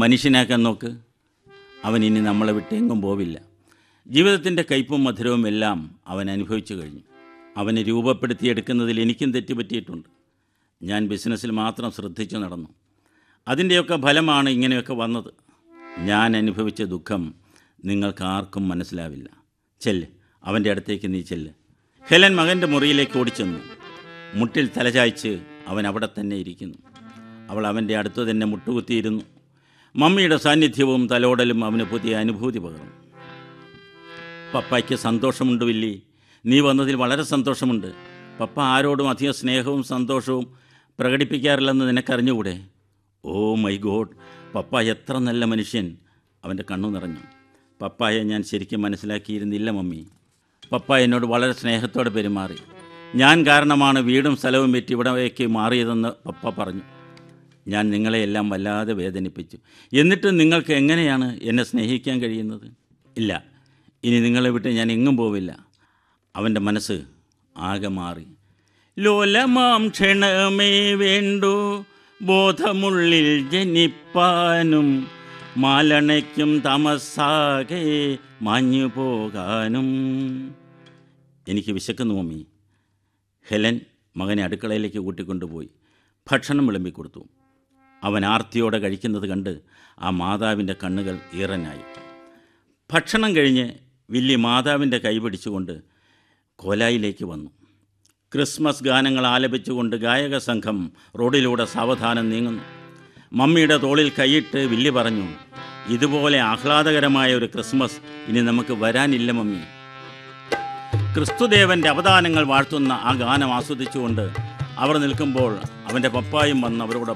മനുഷ്യനാക്കാൻ നോക്ക് അവൻ ഇനി നമ്മളെ വിട്ട് എങ്ങും പോവില്ല ജീവിതത്തിൻ്റെ കയ്പും മധുരവും എല്ലാം അവൻ അനുഭവിച്ചു കഴിഞ്ഞു അവനെ രൂപപ്പെടുത്തിയെടുക്കുന്നതിൽ എനിക്കും തെറ്റുപറ്റിയിട്ടുണ്ട് ഞാൻ ബിസിനസ്സിൽ മാത്രം ശ്രദ്ധിച്ചു നടന്നു അതിൻ്റെയൊക്കെ ഫലമാണ് ഇങ്ങനെയൊക്കെ വന്നത് ഞാൻ അനുഭവിച്ച ദുഃഖം നിങ്ങൾക്ക് ആർക്കും മനസ്സിലാവില്ല ചെല്ല് അവൻ്റെ അടുത്തേക്ക് നീ ചെല്ല് ഹെലൻ മകൻ്റെ മുറിയിലേക്ക് ഓടിച്ചെന്നു മുട്ടിൽ തലചായ്ച്ച് അവൻ അവിടെ തന്നെ ഇരിക്കുന്നു അവൾ അവൻ്റെ അടുത്ത് തന്നെ മുട്ടുകുത്തിയിരുന്നു മമ്മിയുടെ സാന്നിധ്യവും തലോടലും അവന് പുതിയ അനുഭൂതി പകർന്നു പപ്പായ്ക്ക് സന്തോഷമുണ്ട് വില്ലി നീ വന്നതിൽ വളരെ സന്തോഷമുണ്ട് പപ്പ ആരോടും അധികം സ്നേഹവും സന്തോഷവും പ്രകടിപ്പിക്കാറില്ലെന്ന് നിനക്കറിഞ്ഞുകൂടെ ഓ മൈ ഗോഡ് പപ്പ എത്ര നല്ല മനുഷ്യൻ അവൻ്റെ കണ്ണു നിറഞ്ഞു പപ്പായെ ഞാൻ ശരിക്കും മനസ്സിലാക്കിയിരുന്നില്ല മമ്മി പപ്പ എന്നോട് വളരെ സ്നേഹത്തോടെ പെരുമാറി ഞാൻ കാരണമാണ് വീടും സ്ഥലവും വിറ്റ് ഇവിടേക്ക് മാറിയതെന്ന് പപ്പ പറഞ്ഞു ഞാൻ നിങ്ങളെയെല്ലാം വല്ലാതെ വേദനിപ്പിച്ചു എന്നിട്ട് നിങ്ങൾക്ക് എങ്ങനെയാണ് എന്നെ സ്നേഹിക്കാൻ കഴിയുന്നത് ഇല്ല ഇനി നിങ്ങളെ വിട്ട് ഞാൻ എങ്ങും പോവില്ല അവൻ്റെ മനസ്സ് ആകെ മാറി ലോലമാം ക്ഷണമേ വേണ്ടു ബോധമുള്ളിൽ ജനിപ്പാനും മാലണയ്ക്കും തമസാകെ മാഞ്ഞു പോകാനും എനിക്ക് വിശക്കുന്നു മമ്മി ഹെലൻ മകനെ അടുക്കളയിലേക്ക് കൂട്ടിക്കൊണ്ടുപോയി ഭക്ഷണം വിളമ്പിക്കൊടുത്തു അവൻ ആർത്തിയോടെ കഴിക്കുന്നത് കണ്ട് ആ മാതാവിൻ്റെ കണ്ണുകൾ ഈറനായി ഭക്ഷണം കഴിഞ്ഞ് വില്ലി മാതാവിൻ്റെ കൈ പിടിച്ചുകൊണ്ട് കോലായിലേക്ക് വന്നു ക്രിസ്മസ് ഗാനങ്ങൾ ആലപിച്ചുകൊണ്ട് ഗായക സംഘം റോഡിലൂടെ സാവധാനം നീങ്ങുന്നു മമ്മിയുടെ തോളിൽ കൈയിട്ട് വില്ലി പറഞ്ഞു ഇതുപോലെ ആഹ്ലാദകരമായ ഒരു ക്രിസ്മസ് ഇനി നമുക്ക് വരാനില്ല മമ്മി ക്രിസ്തുദേവന്റെ അവദാനങ്ങൾ വാഴ്ത്തുന്ന ആ ഗാനം ആസ്വദിച്ചുകൊണ്ട് അവർ നിൽക്കുമ്പോൾ അവൻ്റെ പപ്പായും വന്ന് അവരോട്